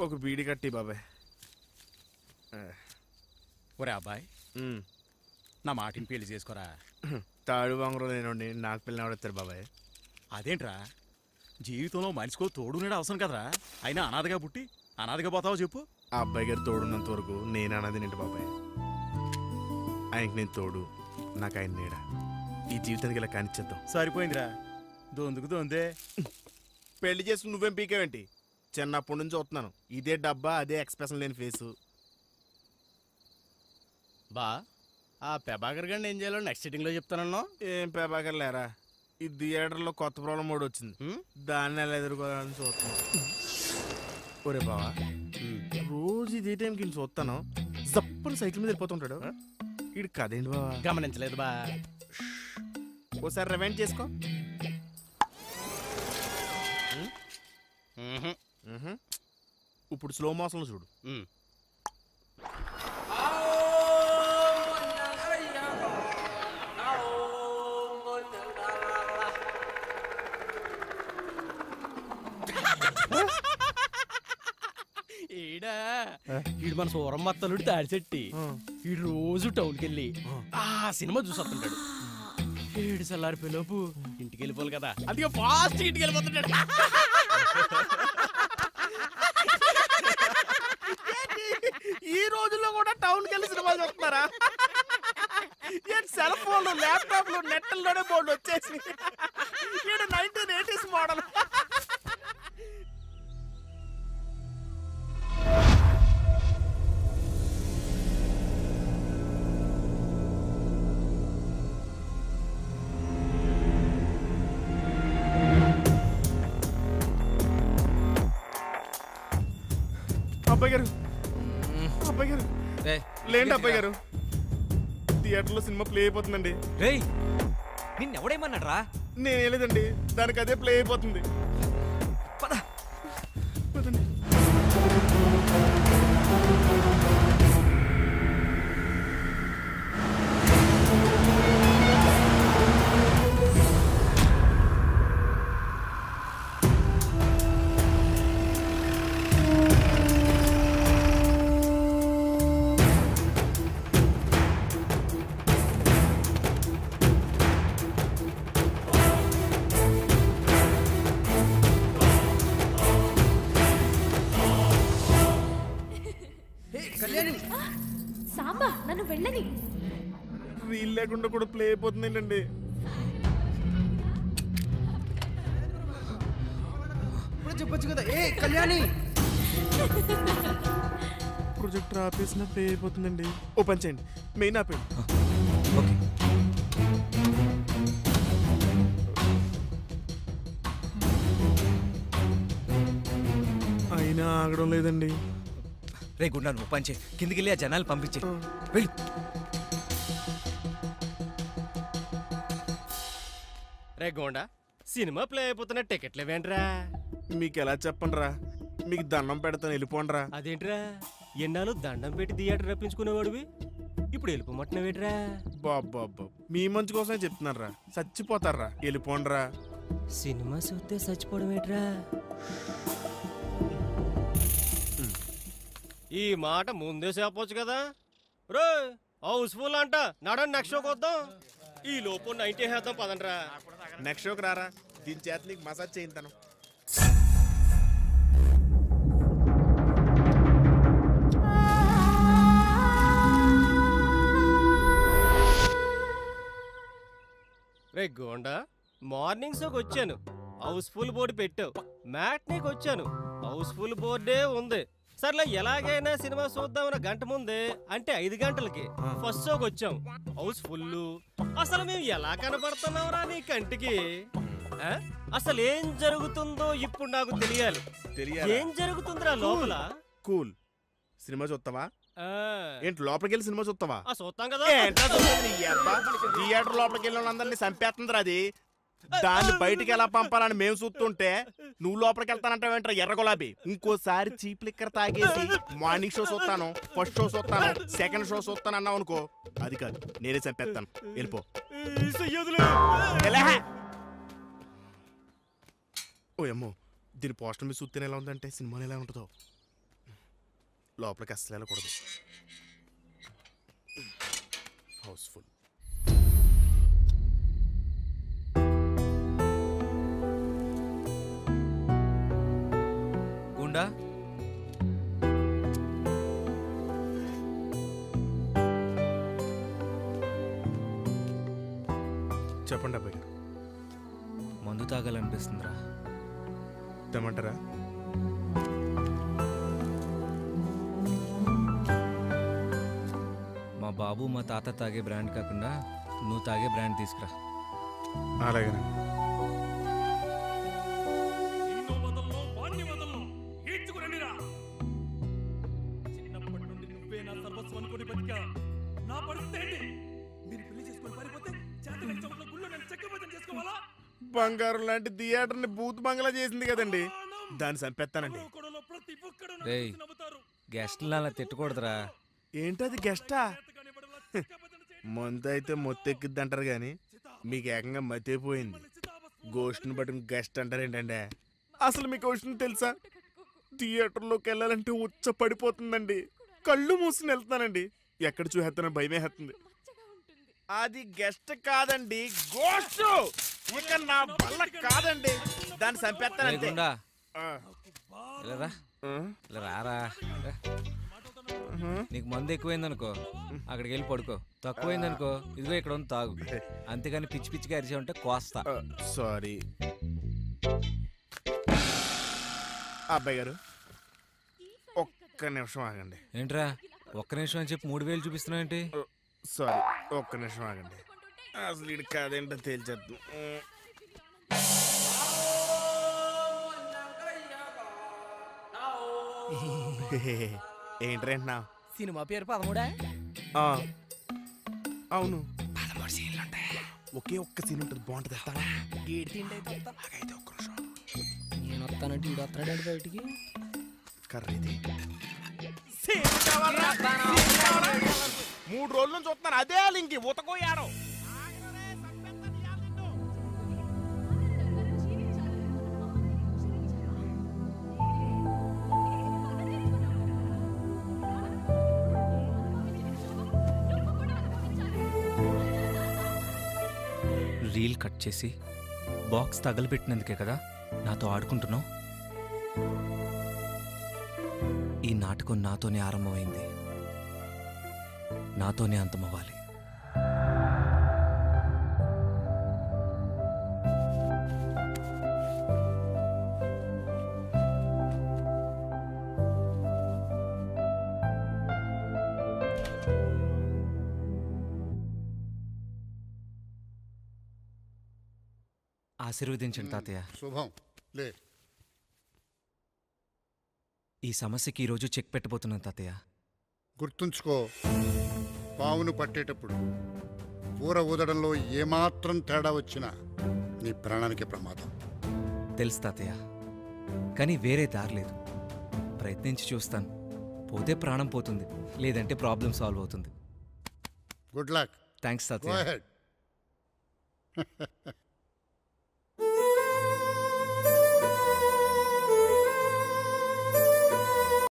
ఒక బీడి కట్టి బాబాయ్ ఒరే అబ్బాయి ఉమ్. నా మాటిని పెళ్లి చేసుకోరా తాడు బంగారం లేనండి నాకు పిల్లని ఎవడెత్తారు బాబాయ్ అదేంట్రా జీవితంలో మనిషికో తోడునేడు అవసరం కదరా అయినా అనాథగా పుట్టి అనాథగా పోతావో చెప్పు ఆ అబ్బాయి గారు తోడున్నంత వరకు నేను అన్నది నింటి బాబాయ్ ఆయనకి నేను తోడు నాకు ఆయన నీడ ఈ జీవితానికి ఇలా కానిచ్చేద్దాం సరిపోయిందిరా దొందుకు దొందే పెళ్లి చేసుకుని నువ్వేం పీకేవేంటి చిన్నప్పటి నుంచి చూస్తున్నాను ఇదే డబ్బా అదే ఎక్స్ప్రెషన్ లేని ఫేసు బా ఆ ప్రభాకర్ గారిని ఏం చేయాలో నెక్స్ట్ సిట్టింగ్ లో చెప్తానన్నా ఏం పేపాకర్ లేరా ఈ థియేటర్లో కొత్త ప్రాబ్లం మోడ్ వచ్చింది దాన్ని ఎలా ఎదుర్కోవాలని చూస్తున్నాం ఒరే బావా రోజు ఇదే టైంకి ఈయన చూస్తాను జప్పని సైకిల్ మీద వెళ్ళిపోతుంటాడు ఇడు కదేంటి బావా గమనించలేదు బా ఓసారి రివైండ్ చేసుకో మ్హూ. ఇప్పుడు స్లో మోషన్లో చూడు ఈడా ఈడు మన సూరం మత్తలుడు తాడిచెట్టి ఈడు రోజు టౌన్కి వెళ్ళి ఆ సినిమా చూసొస్తుంటాడు ఏడు చల్లారిపోయేలోపు ఇంటికి వెళ్ళిపోవాలి కదా అందుకే ఫాస్ట్ ఇంటికి వెళ్ళిపోతుంటాడు ఈ రోజుల్లో కూడా టౌన్కి వెళ్ళి సినిమాలు చూస్తున్నారా ఏంటి సెల్ ఫోన్లు ల్యాప్టాప్లు నెట్లలోనే బోర్డు వచ్చేసి ఈడు నైన్టీన్ ఎయిటీస్ మోడల్ అబ్బాయి గారు అబ్బాయి గారు లేండి అబ్బాయి గారు థియేటర్లో సినిమా ప్లే అయిపోతుందండి రేయ్ నిన్నెవడేమన్నాడు రా నేను లేదండి దానికి అదే ప్లే అయిపోతుంది పదండి. సాంబా నన్ను వెళ్ళని రీల్ లేకుండా కూడా ప్లే అయిపోతుందండి చెప్పొచ్చు కదా ఏ కళ్యాణి ప్రొజెక్టర్ ఆపేసిన ప్లే అయిపోతుందండి ఓపెన్ చేయండి మెయిన్ ఆపేయండి అయినా ఆగడం లేదండి రే గుండా నువ్వు పంచే కిందికి వెళ్ళి ఆ జనాలు పంపించే వెళ్ళు రే గోండా సినిమా ప్లే అయిపోతున్న టికెట్లు ఇవేంట్రా మీకు ఎలా చెప్పండిరా మీకు దండం పెడతాను వెళ్ళిపోండిరా అదేంట్రా ఎన్నాళ్ళు దండం పెట్టి థియేటర్ రప్పించుకునేవాడివి ఇప్పుడు వెళ్ళిపోమంటున్నావేట్రా బాబ్బా మీ మంచి కోసమే చెప్తున్నారా చచ్చిపోతారా వెళ్ళిపోండిరా సినిమా చూస్తే చచ్చిపోవడం ఏంట్రా ఈ మాట ముందే చెప్పొచ్చు కదా రో హౌస్ఫుల్ అంట నడండి నెక్స్ట్ షోకి వద్దాం ఈ లోపు నైన్టీ వేద్దాం పదండ్రా నెక్స్ట్ షోకి రారా దీని చేత నీకు మసాజ్ చేయింతాను రే గోండా మార్నింగ్ షోకి వచ్చాను హౌస్ఫుల్ బోర్డు పెట్టావు మ్యాట్నీకి వచ్చాను హౌస్ఫుల్ బోర్డే ఉంది సర్లే ఎలాగైనా సినిమా చూద్దామన్న గంట ముందే అంటే ఐదు గంటలకి ఫస్ట్ షోకి వచ్చాం హౌస్ ఫుల్ అసలు మేము ఎలా కనబడుతున్నావురా నీ కంటికి ఆ? అసలు ఏం జరుగుతుందో ఇప్పుడు నాకు తెలియాలి తెలియాలా? ఏం జరుగుతుందిరా లోపల కూల్ సినిమా చూస్తావా ఆ. ఏంటి లోపలికి వెళ్ళి సినిమా చూస్తావా ఆ చూస్తాం కదా ఏంట్రా చూసేది నీ అబ్బా? థియేటర్ లోపలికి వెళ్ళిన వాళ్ళందరినీ చంపేస్తుందిరా అది దాన్ని బయటికి ఎలా పంపాలని మేము చూస్తుంటే నువ్వు లోపలికి వెళ్తానంటావేంట్రా ఎర్ర గులాబీ ఇంకోసారి చీప్ లిక్కర్ తాగేసి మార్నింగ్ షో చూస్తాను ఫస్ట్ షో చూస్తాను సెకండ్ షో చూస్తాను అన్నావు అనుకో అది కాదు నేనే చంపేస్తాను వెళ్ళిపో ఈ సయ్యదులు. ఎలా? ఓ అమ్మో దీని పోస్టర్ మీద చూస్తేనే ఎలా ఉందంటే సినిమాలో ఎలా ఉంటుందో లోపలికి అస్సలు వెళ్ళకూడదు హౌస్ఫుల్ గుండా చెప్పండి అబ్బాయి గారు మందు తాగాలనిపిస్తుందిరా తెమ్మంటారా మా బాబు మా తాత తాగే బ్రాండ్ కాకుండా నువ్వు తాగే బ్రాండ్ తీసుకురా అలాగే నిన్ను వదలను వాణ్ణి వదలను ఈడ్చుకురండిరా చిన్నప్పటి నుండి నువ్వే నా సర్వస్వం అనుకుని బతికా నా పరిస్థితి ఏంటి మీరు పెళ్లి చేసుకొని పారిపోతే చేతగడి చోట్ల గుళ్ళు నేను చక్రపతం చేసుకోవాలా బంగారం లాంటి థియేటర్ని బూత్ బంగ్లా చేసింది కదండి దాన్ని చంపేస్తానండి కొడలో ప్రతి ఒక్కడు రేయ్. నవ్వుతారు గెస్ట్లు అలా తిట్టకూడదురా ఏంటది గెస్టా చేతగాని బడుల చక్రపతం చేయడం మందు అయితే మొత్తెక్కిద్ది అంటారు కానీ మీకు ఏకంగా మతిపోయింది గోష్ట్ని బట్టి గెస్ట్ అంటారు ఏంటంటే అసలు మీకు క్వశ్చన్ తెలుసా థియేటర్లోకి వెళ్ళాలంటే ఉచ్చ పడిపోతుందండి కళ్ళు మూసుకుని వెళ్తానండి ఎక్కడ చూసేస్తానో భయమే వేస్తుంది అది గెస్ట్ కాదండి గోస్ట్ ఇక నా వల్ల కాదండి దాన్ని రేయ్ చంపేస్తానంటే గుండా ఆ. ఇలా రా ఆ? ఇలా రారా రా. నీకు మందు ఎక్కువైందనుకో అక్కడికి వెళ్ళి పడుకో తక్కువైందనుకో ఇదిగో ఇక్కడ ఉంది తాగు అంతేగాని పిచ్చి పిచ్చిగా అరిచే ఉంటే కోస్తా ఆ, సారీ అబ్బాయి గారు ఒక్క నిమిషం ఆగండి ఏంట్రా ఒక్క నిమిషం అని చెప్పి మూడు వేలు చూపిస్తున్నావు ఏంటి ఓ, సారీ ఒక్క నిమిషం ఆగండి అసలు ఇది కాదేంటో తేల్చేద్దాం ఉమ్. ఏంట్రేంటున్నా సినిమా పేరు పదమూడా అవును ఒకే ఒక్క సీన్ ఉంటుంది బాగుంటుంది వస్తావా ఏడు తిండి అయితే వస్తా. ఆగైతే ఒక్క నిమిషం నేను వస్తానంటే ఈడు వస్తాడు బయటికి కర్ర ఇది మూడు రోజుల నుంచి చూస్తున్నాను అదే లింకి ఉతకోయారు రీల్ కట్ చేసి బాక్స్ తగలబెట్టినందుకే కదా నాతో ఆడుకుంటున్నావు ఈ నాటకం నాతోనే ఆరంభమైంది నాతోనే అంతమవ్వాలి ఆశీర్వదించండి తాతయ్య శుభం లే ఈ సమస్యకి ఈరోజు చెక్ పెట్టబోతున్నాను తాతయ్య గుర్తుంచుకో పావును పట్టేటప్పుడు ఊర ఊదడంలో ఏమాత్రం తేడా వచ్చినా నీ ప్రాణానికి ప్రమాదం తెలుసు తాతయ్య కానీ వేరే దారి లేదు ప్రయత్నించి చూస్తాను పోతే ప్రాణం పోతుంది లేదంటే ప్రాబ్లం సాల్వ్ అవుతుంది గుడ్ లక్ థ్యాంక్స్ గో తాతయ్య హెడ్